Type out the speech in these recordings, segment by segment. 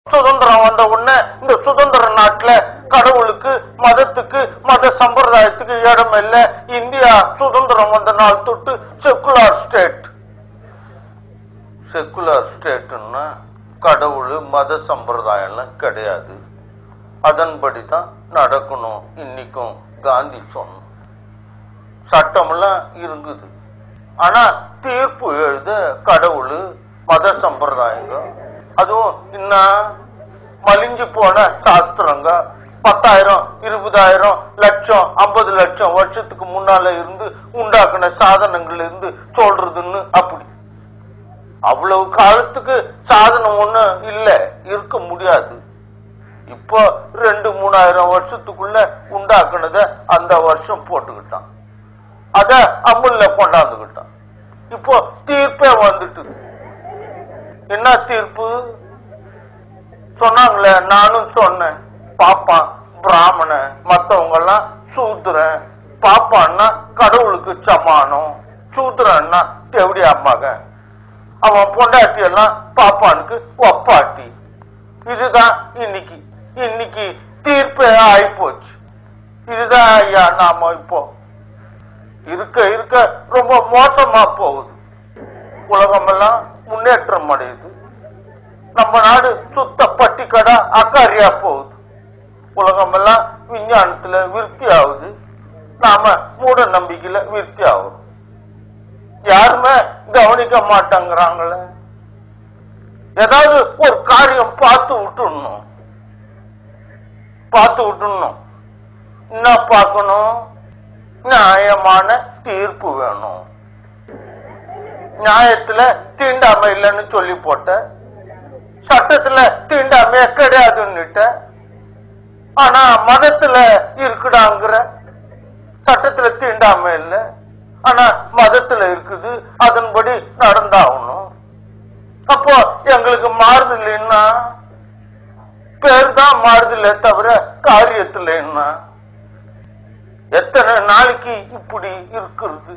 சுதந்திரம் வந்த உடனே இந்த சுதந்திர நாட்டுல கடவுளுக்கு மதத்துக்கு மத சம்பிரதாயத்துக்கு இடம் இல்லை இந்தியா சுதந்திரம் வந்த நாள் தொட்டு செக்குலார் ஸ்டேட் செக்குலார் ஸ்டேட்னா கடவுள் மத சம்பிரதாயம்லாம் கிடையாது அதன்படி தான் நடக்கணும் இன்னைக்கும் காந்தி சொன்னோம் சட்டமெல்லாம் இருக்குது ஆனா தீர்ப்பு எழுத கடவுள் மத சம்பிரதாயங்க அதுவும் இன்னும் மலிஞ்சு போன சாஸ்திரங்க பத்தாயிரம் இருபதாயிரம் லட்சம் ஐம்பது லட்சம் வருஷத்துக்கு முன்னால இருந்து உண்டாக்குன சாதனங்கள்ல இருந்து சொல்றதுன்னு அப்படி அவ்வளவு காலத்துக்கு சாதனம் ஒண்ணு இல்ல இருக்க முடியாது இப்போ ரெண்டு மூணாயிரம் வருஷத்துக்குள்ள உண்டாக்குனத அந்த வருஷம் போட்டுக்கிட்டான் அத அமுல்ல கொண்டாந்துக்கிட்டான் இப்போ தீர்ப்பே வந்துட்டு என்ன தீர்ப்பு சொன்னாங்களே நானும் சொன்னேன் பாப்பான் பிராமணன் மத்தவங்க எல்லாம் சூத்திரன் பாப்பான்னா கடவுளுக்கு சமானம் சூத்திரன்னா தேவடியா மகன் அவன் பொண்டாட்டி எல்லாம் பாப்பானுக்கு ஒப்பாட்டி இதுதான் இன்னைக்கு இன்னைக்கு தீர்ப்பே ஆகி போச்சு இதுதான் ஐயா நாம இப்போ இருக்க இருக்க ரொம்ப மோசமா போகுது உலகமெல்லாம் முன்னேற்றம் அடையுது நம்ம நாடு சுத்த பட்டிக்கடா அக்காரியா போகுது உலகமெல்லாம் விஞ்ஞானத்துல விருத்தி ஆகுது நாம மூட நம்பிக்கையில விருத்தி ஆகுறோம் யாருமே கவனிக்க மாட்டேங்கிறாங்களே ஏதாவது ஒரு காரியம் பார்த்து விட்டுடணும் பார்த்து விட்டுடணும் என்ன பார்க்கணும் நியாயமான தீர்ப்பு வேணும் நியாயத்துல தீண்டாமை இல்லைன்னு சொல்லி போட்ட சட்டத்துல தீண்டாமைய கிடையாதுன்னுட்ட ஆனா மதத்துல இருக்குடாங்கிற சட்டத்துல தீண்டாமை இல்லை ஆனா மதத்துல இருக்குது அதன்படி நடந்தாகணும் அப்போ எங்களுக்கு மாறுதல் என்ன பேர் தான் மாறுதலே தவிர காரியத்துல என்ன எத்தனை நாளைக்கு இப்படி இருக்கிறது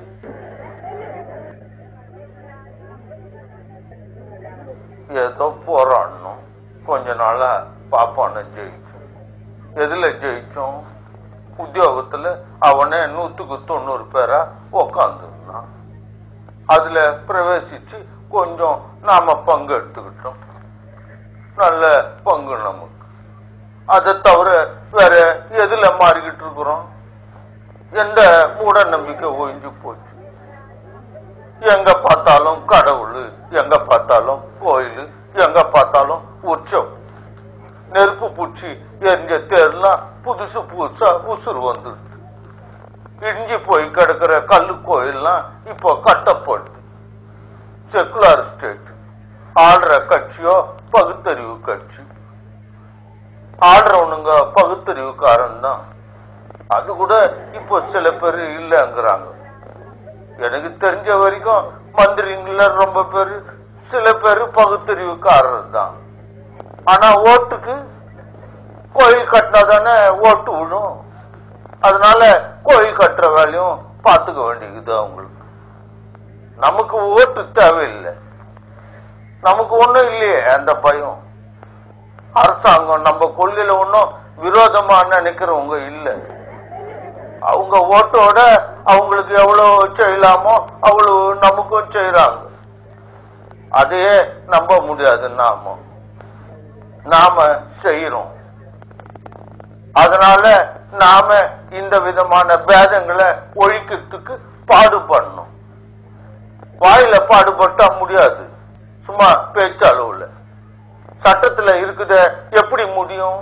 ஏதோ போராடணும் கொஞ்ச நாளா பாப்பான ஜெயிச்சோம் எதுல ஜெயிச்சோம் உத்தியோகத்துல அவனே நூத்துக்கு தொண்ணூறு பேரா உக்காந்துருந்தான் அதுல பிரவேசிச்சு கொஞ்சம் நாம பங்கு எடுத்துக்கிட்டோம் நல்ல பங்கு நமக்கு அதை தவிர வேற எதுல மாறிக்கிட்டு இருக்கிறோம் எந்த மூட நம்பிக்கை ஒழிஞ்சு போச்சு எங்க பார்த்தாலும் கடவுள் எங்க பார்த்தாலும் கோயில் எங்க பார்த்தாலும் உற்சவம் நெருப்பு பூச்சி எரிஞ்ச தேர்லாம் புதுசு புதுசா உசுறு வந்துடுது இடிஞ்சு போய் கிடக்கிற கல்லு கோயில்லாம் இப்போ கட்டப்படுது செக்குலார் ஸ்டேட் ஆள்ற கட்சியோ பகுத்தறிவு கட்சி ஆடுறவனுங்க பகுத்தறிவுக்காரன் தான் அது கூட இப்போ சில பேர் இல்லைங்கிறாங்க எனக்கு தெரிஞ்ச வரைக்கும் மந்திரிங்கள ரொம்ப பேர் சில பேர் பகுத்தறிவுக்காரர் தான் ஆனா ஓட்டுக்கு கோயில் கட்டினா தானே ஓட்டு விழும் அதனால கோயில் கட்டுற வேலையும் பார்த்துக்க வேண்டியது அவங்களுக்கு நமக்கு ஓட்டு தேவையில்லை நமக்கு ஒண்ணும் இல்லையே அந்த பயம் அரசாங்கம் நம்ம கொள்கையில ஒன்றும் விரோதமா நினைக்கிறவங்க இல்லை அவங்க ஓட்டோட அவங்களுக்கு எவ்வளவு செய்யலாமோ அவ்வளவு நமக்கும் செய்யறாங்க அதையே நம்ப முடியாது நாம நாம செய்யறோம் அதனால நாம இந்த விதமான பேதங்களை ஒழிக்கிறதுக்கு பாடுபடணும் வாயில பாடுபட்டா முடியாது சும்மா பேச்சளவுல சட்டத்துல இருக்குத எப்படி முடியும்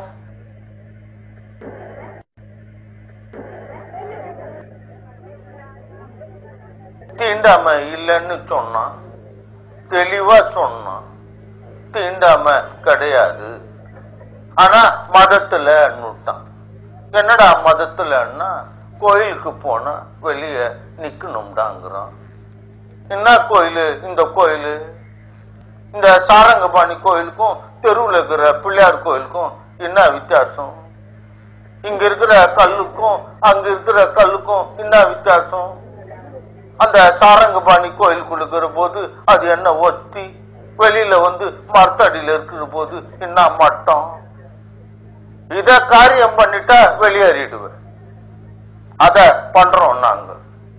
தீண்டாமை இல்லைன்னு சொன்னான் தெளிவா சொன்னான் தீண்டாமை கிடையாது ஆனா மதத்துல நுட்டான் என்னடா மதத்துலன்னா கோயிலுக்கு போனா வெளிய நிக்கணும்டாங்கிறான் என்ன கோயில் இந்த கோயில் இந்த சாரங்கபாணி கோயிலுக்கும் தெருவில் இருக்கிற பிள்ளையார் கோயிலுக்கும் என்ன வித்தியாசம் இங்க இருக்கிற கல்லுக்கும் அங்க இருக்கிற கல்லுக்கும் என்ன வித்தியாசம் அந்த சாரங்கபாணி கோயில் கொடுக்கிற போது அது என்ன ஒத்தி வெளியில வந்து மரத்தடியில இருக்கிற போது என்ன மட்டம் இத காரியம் பண்ணிட்டா வெளியேறிடுவேன் அத பண்றோம் நாங்க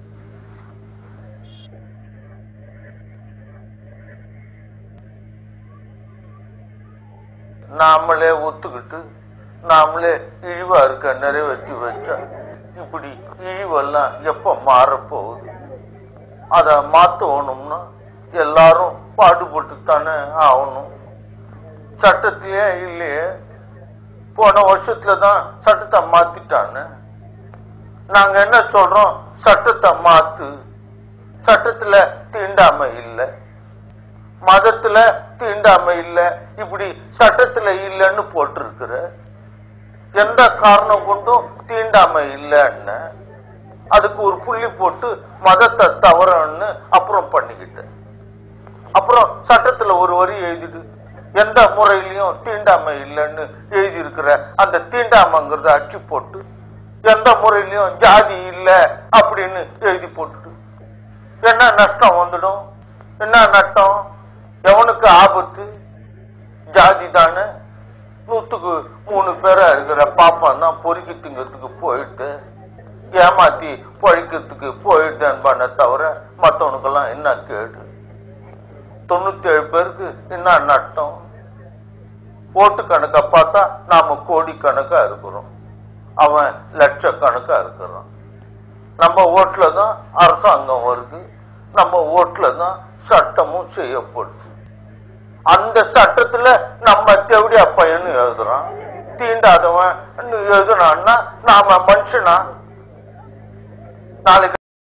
நாமளே ஒத்துக்கிட்டு நாமளே இழிவா இருக்க நிறைவேற்றி வச்சா இப்படி இழிவெல்லாம் எப்ப மாறப்போகுது அத மாத்தணும்னா எல்லாரும் பாடுபட்டு தானே ஆகணும் சட்டத்திலே இல்லையே போன வருஷத்துல தான் சட்டத்தை மாத்திட்டானே நாங்க என்ன சொல்றோம் சட்டத்தை மாத்து சட்டத்துல தீண்டாமை இல்லை மதத்துல தீண்டாமை இல்ல இப்படி சட்டத்துல இல்லைன்னு போட்டிருக்கிற எந்த காரணம் கொண்டும் தீண்டாமை இல்லைன்னு அதுக்கு ஒரு புள்ளி போட்டு மதத்தை தவறன்னு அப்புறம் பண்ணிக்கிட்டேன் அப்புறம் சட்டத்துல ஒரு வரி எழுதிடு எந்த முறையிலையும் தீண்டாமை இல்லைன்னு எழுதி இருக்கிற அந்த தீண்டாமைங்கிறத அச்சு போட்டு எந்த முறையிலையும் ஜாதி இல்லை அப்படின்னு எழுதி போட்டுடு என்ன நஷ்டம் வந்துடும் என்ன நட்டம் எவனுக்கு ஆபத்து ஜாதி தானே நூத்துக்கு மூணு பேரா இருக்கிற பாப்பான் தான் பொறுக்கி திங்கிறதுக்கு போயிட்டு ஏமாத்தி பழிக்கிறதுக்கு போயிட்டேன் பண்ண தவிர மத்தவனுக்கெல்லாம் என்ன கேடு தொண்ணூத்தி ஏழு பேருக்கு என்ன நட்டம் ஓட்டு கணக்கா பார்த்தா நாம கோடி கணக்கா இருக்கிறோம் அவன் லட்சக்கணக்கா இருக்கிறான் நம்ம ஓட்டுல தான் அரசாங்கம் வருது நம்ம ஓட்டுல தான் சட்டமும் செய்யப்படுது அந்த சட்டத்துல நம்ம தேவடியா பையன்னு எழுதுறான் தீண்டாதவன் எழுதுனான்னா நாம மனுஷனா நாளைக்கு